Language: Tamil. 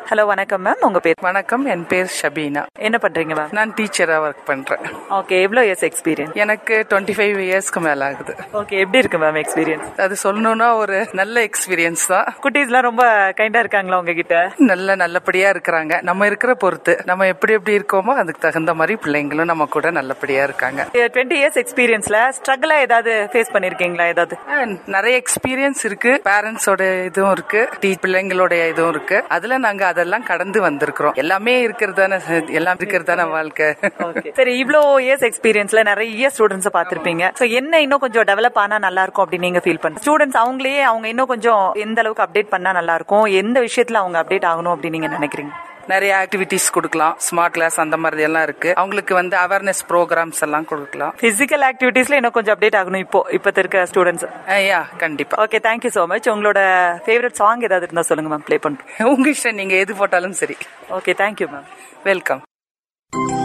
ஹலோ வணக்கம் மேம் உங்க பேர் வணக்கம் என் பேர் ஷபீனா என்ன பண்றீங்க மேம் நான் டீச்சரா ஒர்க் பண்றேன் ஓகே எவ்வளோ இயர்ஸ் எக்ஸ்பீரியன்ஸ் எனக்கு டுவெண்ட்டி ஃபைவ் இயர்ஸ்க்கு மேல ஆகுது ஓகே எப்படி இருக்கு மேம் எக்ஸ்பீரியன்ஸ் அது சொல்லணும்னா ஒரு நல்ல எக்ஸ்பீரியன்ஸ் தான் குட்டீஸ்லாம் ரொம்ப கைண்டா இருக்காங்களா உங்ககிட்ட நல்ல நல்லபடியா இருக்கிறாங்க நம்ம இருக்கிற பொறுத்து நம்ம எப்படி எப்படி இருக்கோமோ அதுக்கு தகுந்த மாதிரி பிள்ளைங்களும் நம்ம கூட நல்லபடியா இருக்காங்க டுவெண்ட்டி இயர்ஸ் எக்ஸ்பீரியன்ஸ்ல ஸ்ட்ரகிளா ஏதாவது ஃபேஸ் பண்ணிருக்கீங்களா ஏதாவது அஹ் நிறைய எக்ஸ்பீரியன்ஸ் இருக்கு பேரண்ட்ஸோட இதுவும் இருக்கு டீ பிள்ளைங்களுடைய இதுவும் இருக்கு அதுல நாங்க அதெல்லாம் கடந்து வந்திருக்கிறோம் எல்லாமே இருக்கிறது தானே எல்லாம் இருக்கிறது தானே வாழ்க்கை Okay. சரி இவ்ளோ இயர்ஸ் எக்ஸ்பீரியன்ஸ்ல நிறைய ஸ்டூடெண்ட்ஸ் பார்த்திருப்பீங்க சோ என்ன இன்னும் கொஞ்சம் டெவலப் ஆனா நல்லா இருக்கும் அப்படின்னு நீங்க ஃபீல் பண்ண ஸ்டூடெண்ட்ஸ் அவங்களே அவங்க இன்னும் கொஞ்சம் எந்த அளவுக்கு அப்டேட் பண்ணா நல்லா இருக்கும் எந்த விஷயத்துல அவங்க அப்டேட் ஆகணும் அப்படின்னு நீங்க நினைக்கிறீங்க நிறைய ஆக்டிவிட்டிஸ் கொடுக்கலாம் ஸ்மார்ட் கிளாஸ் அந்த மாதிரி எல்லாம் இருக்கு அவங்களுக்கு வந்து அவேர்னஸ் ப்ரோக்ராம்ஸ் எல்லாம் கொடுக்கலாம் பிசிக்கல் ஆக்டிவிட்டீஸ்ல இன்னும் கொஞ்சம் அப்டேட் ஆகணும் இப்போ இப்ப இருக்க ஸ்டூடெண்ட்ஸ் யா கண்டிப்பா ஓகே தேங்க்யூ சோ மச் உங்களோட ஃபேவரட் சாங் ஏதாவது இருந்தா சொல்லுங்க மேம் ப்ளே பண்ணுறோம் உங்க இஷ்டம் நீங்க எது போட்டாலும் சரி ஓகே தேங்க்யூ மேம் வெல்கம்